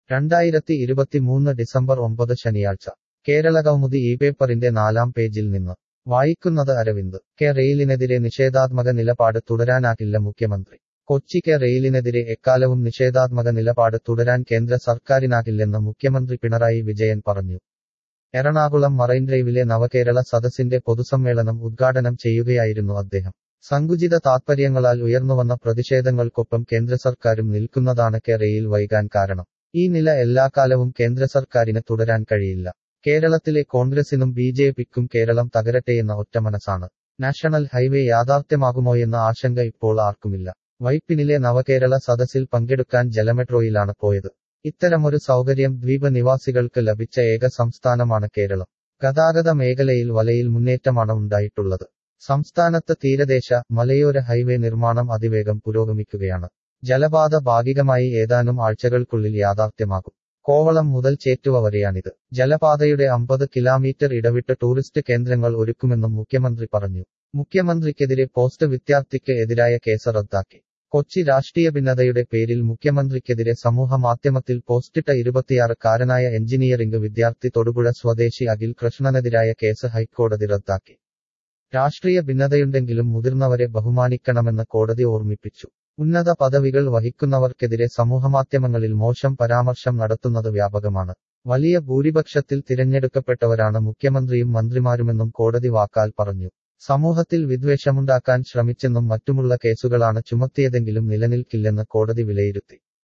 രണ്ടായിരത്തി ഇരുപത്തിമൂന്ന് ഡിസംബർ ഒമ്പത് ശനിയാഴ്ച കേരളകൗമുദി ഈ പേപ്പറിന്റെ നാലാം പേജിൽ നിന്ന് വായിക്കുന്നത് അരവിന്ദ് കെ റെയിലിനെതിരെ നിഷേധാത്മക നിലപാട് തുടരാനാകില്ല മുഖ്യമന്ത്രി കൊച്ചി കെ റെയിലിനെതിരെ എക്കാലവും നിഷേധാത്മക നിലപാട് തുടരാൻ കേന്ദ്ര സർക്കാരിനാകില്ലെന്ന് മുഖ്യമന്ത്രി പിണറായി വിജയൻ പറഞ്ഞു എറണാകുളം മറൈൻ ഡ്രൈവിലെ നവകേരള സദസ്സിന്റെ പൊതുസമ്മേളനം ഉദ്ഘാടനം ചെയ്യുകയായിരുന്നു അദ്ദേഹം സങ്കുചിത താത്പര്യങ്ങളാൽ ഉയർന്നുവന്ന പ്രതിഷേധങ്ങൾക്കൊപ്പം കേന്ദ്ര സർക്കാരും നിൽക്കുന്നതാണ് കെ റെയിൽ വൈകാൻ കാരണം ഈ നില എല്ലാ കാലവും കേന്ദ്ര സർക്കാരിന് തുടരാൻ കഴിയില്ല കേരളത്തിലെ കോൺഗ്രസിനും ബി ജെ പിക്കും കേരളം തകരട്ടെയെന്ന ഒറ്റമനസാണ് നാഷണൽ ഹൈവേ യാഥാർത്ഥ്യമാകുമോയെന്ന ആശങ്ക ഇപ്പോൾ ആർക്കുമില്ല വൈപ്പിനിലെ നവകേരള സദസ്സിൽ പങ്കെടുക്കാൻ ജലമെട്രോയിലാണ് പോയത് ഇത്തരമൊരു സൗകര്യം ദ്വീപ് നിവാസികൾക്ക് ലഭിച്ച ഏക സംസ്ഥാനമാണ് കേരളം ഗതാഗത മേഖലയിൽ വലയിൽ മുന്നേറ്റമാണ് ഉണ്ടായിട്ടുള്ളത് സംസ്ഥാനത്ത് തീരദേശ മലയോര ഹൈവേ നിർമ്മാണം അതിവേഗം പുരോഗമിക്കുകയാണ് ജലപാത ഭാഗികമായി ഏതാനും ആഴ്ചകൾക്കുള്ളിൽ യാഥാർത്ഥ്യമാകും കോവളം മുതൽ ചേറ്റുവ വരെയാണിത് ജലപാതയുടെ അമ്പത് കിലോമീറ്റർ ഇടവിട്ട് ടൂറിസ്റ്റ് കേന്ദ്രങ്ങൾ ഒരുക്കുമെന്നും മുഖ്യമന്ത്രി പറഞ്ഞു മുഖ്യമന്ത്രിക്കെതിരെ പോസ്റ്റ് വിദ്യാർത്ഥിക്ക് എതിരായ കേസ് റദ്ദാക്കി കൊച്ചി രാഷ്ട്രീയ ഭിന്നതയുടെ പേരിൽ മുഖ്യമന്ത്രിക്കെതിരെ സമൂഹ മാധ്യമത്തിൽ പോസ്റ്റിട്ട ഇരുപത്തിയാറുകാരനായ എഞ്ചിനീയറിംഗ് വിദ്യാർത്ഥി തൊടുപുഴ സ്വദേശി അഖിൽ കൃഷ്ണനെതിരായ കേസ് ഹൈക്കോടതി റദ്ദാക്കി രാഷ്ട്രീയ ഭിന്നതയുണ്ടെങ്കിലും മുതിർന്നവരെ ബഹുമാനിക്കണമെന്ന് കോടതി ഓർമ്മിപ്പിച്ചു ഉന്നത പദവികൾ വഹിക്കുന്നവർക്കെതിരെ സമൂഹമാധ്യമങ്ങളിൽ മോശം പരാമർശം നടത്തുന്നത് വ്യാപകമാണ് വലിയ ഭൂരിപക്ഷത്തിൽ തിരഞ്ഞെടുക്കപ്പെട്ടവരാണ് മുഖ്യമന്ത്രിയും മന്ത്രിമാരുമെന്നും കോടതി വാക്കാൽ പറഞ്ഞു സമൂഹത്തിൽ വിദ്വേഷമുണ്ടാക്കാൻ ശ്രമിച്ചെന്നും മറ്റുമുള്ള കേസുകളാണ് ചുമത്തിയതെങ്കിലും നിലനിൽക്കില്ലെന്ന് കോടതി വിലയിരുത്തി